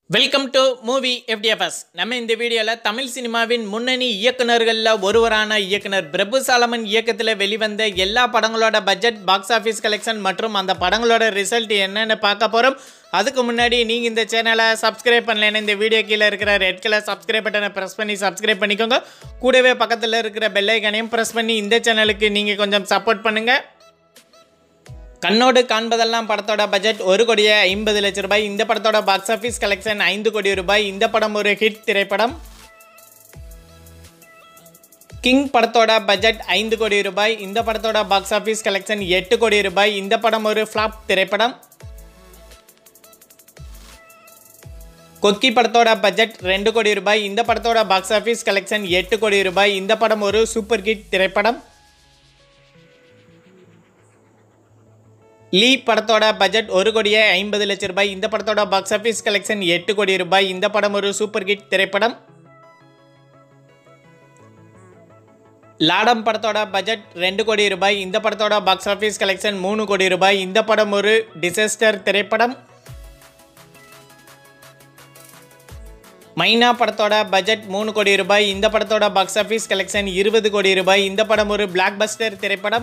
welcome to movie FDFS நம்ம இந்த வீடியோவில் தமிழ் சினிமாவின் முன்னணி இயக்குனர்களில் ஒருவரான இயக்குனர் பிரபு சாலமன் இயக்கத்தில் வெளிவந்த எல்லா படங்களோட பட்ஜெட் பாக்ஸ் ஆஃபீஸ் கலெக்ஷன் மற்றும் அந்த படங்களோட ரிசல்ட் என்னென்னு பார்க்க போகிறோம் அதுக்கு முன்னாடி நீங்கள் இந்த சேனலை சப்ஸ்கிரைப் பண்ணலைன்னா இந்த வீடியோ கீழே இருக்கிற ரெட் கலர் சப்ஸ்கிரைப் பட்டனை ப்ரெஸ் பண்ணி சப்ஸ்கிரைப் பண்ணிக்கோங்க கூடவே பக்கத்தில் இருக்கிற பெல் ஐக்கனையும் ப்ரெஸ் பண்ணி இந்த சேனலுக்கு நீங்கள் கொஞ்சம் சப்போர்ட் பண்ணுங்கள் கண்ணோடு காண்பதெல்லாம் படத்தோட பட்ஜெட் ஒரு கோடியே ஐம்பது லட்சம் ரூபாய் இந்த படத்தோட பாக்ஸ் ஆஃபீஸ் கலெக்ஷன் ஐந்து கோடி ரூபாய் இந்த படம் ஒரு ஹிட் திரைப்படம் கிங் படத்தோட பட்ஜெட் ஐந்து கோடி ரூபாய் இந்த படத்தோட பாக்ஸ் ஆஃபீஸ் கலெக்ஷன் எட்டு கோடி ரூபாய் இந்த படம் ஒரு ஃப்ளாப் திரைப்படம் கொக்கி படத்தோட பட்ஜெட் ரெண்டு கோடி ரூபாய் இந்த படத்தோட பாக்ஸ் ஆஃபீஸ் கலெக்ஷன் எட்டு கோடி ரூபாய் இந்த படம் ஒரு சூப்பர் ஹிட் திரைப்படம் லீ படத்தோட பட்ஜெட் ஒரு கோடியே ஐம்பது லட்சம் ரூபாய் இந்த படத்தோட பாக்ஸ் ஆஃபீஸ் கலெக்ஷன் எட்டு கோடி ரூபாய் இந்த படம் ஒரு சூப்பர் ஹிட் திரைப்படம் லாடம் படத்தோட பட்ஜெட் ரெண்டு கோடி ரூபாய் இந்த படத்தோட பாக்ஸ் ஆஃபீஸ் கலெக்ஷன் மூணு கோடி ரூபாய் இந்த படம் ஒரு டிசாஸ்டர் திரைப்படம் மைனா படத்தோட பட்ஜெட் மூணு கோடி ரூபாய் இந்த படத்தோட பாக்ஸ் ஆஃபீஸ் கலெக்ஷன் இருபது கோடி ரூபாய் இந்த படம் ஒரு பிளாக் பஸ்டர் திரைப்படம்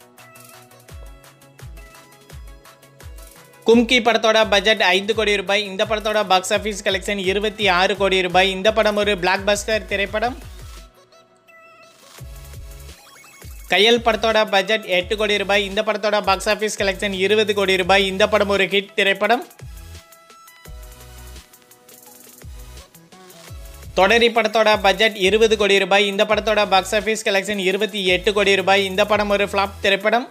கும்கி படத்தோட பட்ஜெட் ஐந்து கோடி ரூபாய் இந்த படத்தோட பாக்ஸ் ஆஃபீஸ் கலெக்ஷன் இருபத்தி ஆறு கோடி ரூபாய் இந்த படம் ஒரு பிளாக் பஸ்டர் திரைப்படம் கையல் படத்தோட பட்ஜெட் எட்டு கோடி ரூபாய் இந்த படத்தோட பாக்ஸ் ஆஃபீஸ் கலெக்ஷன் இருபது கோடி ரூபாய் இந்த படம் ஒரு ஹிட் திரைப்படம் தொடரி படத்தோட பட்ஜெட் இருபது கோடி ரூபாய் இந்த படத்தோட பாக்ஸ் ஆஃபீஸ் கலெக்ஷன் இருபத்தி எட்டு கோடி ரூபாய் இந்த படம் ஒரு ஃப்ளாப் திரைப்படம்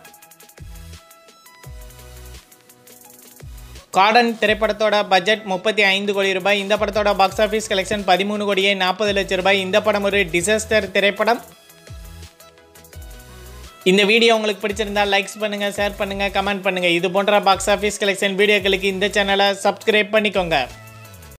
கார்டன் திரைப்படத்தோட பட்ஜெட் முப்பத்தி ஐந்து கோடி ரூபாய் இந்த படத்தோட பாக்ஸ் ஆஃபீஸ் கலெக்ஷன் பதிமூணு கோடியே நாற்பது லட்சம் ரூபாய் இந்த படம் ஒரு டிசாஸ்டர் திரைப்படம் இந்த வீடியோ உங்களுக்கு பிடிச்சிருந்தா லைக்ஸ் பண்ணுங்க ஷேர் பண்ணுங்க கமெண்ட் பண்ணுங்க இது போன்ற பாக்ஸ் ஆஃபீஸ் கலெக்ஷன் வீடியோக்களுக்கு இந்த சேனலை சப்ஸ்கிரைப் பண்ணிக்கோங்க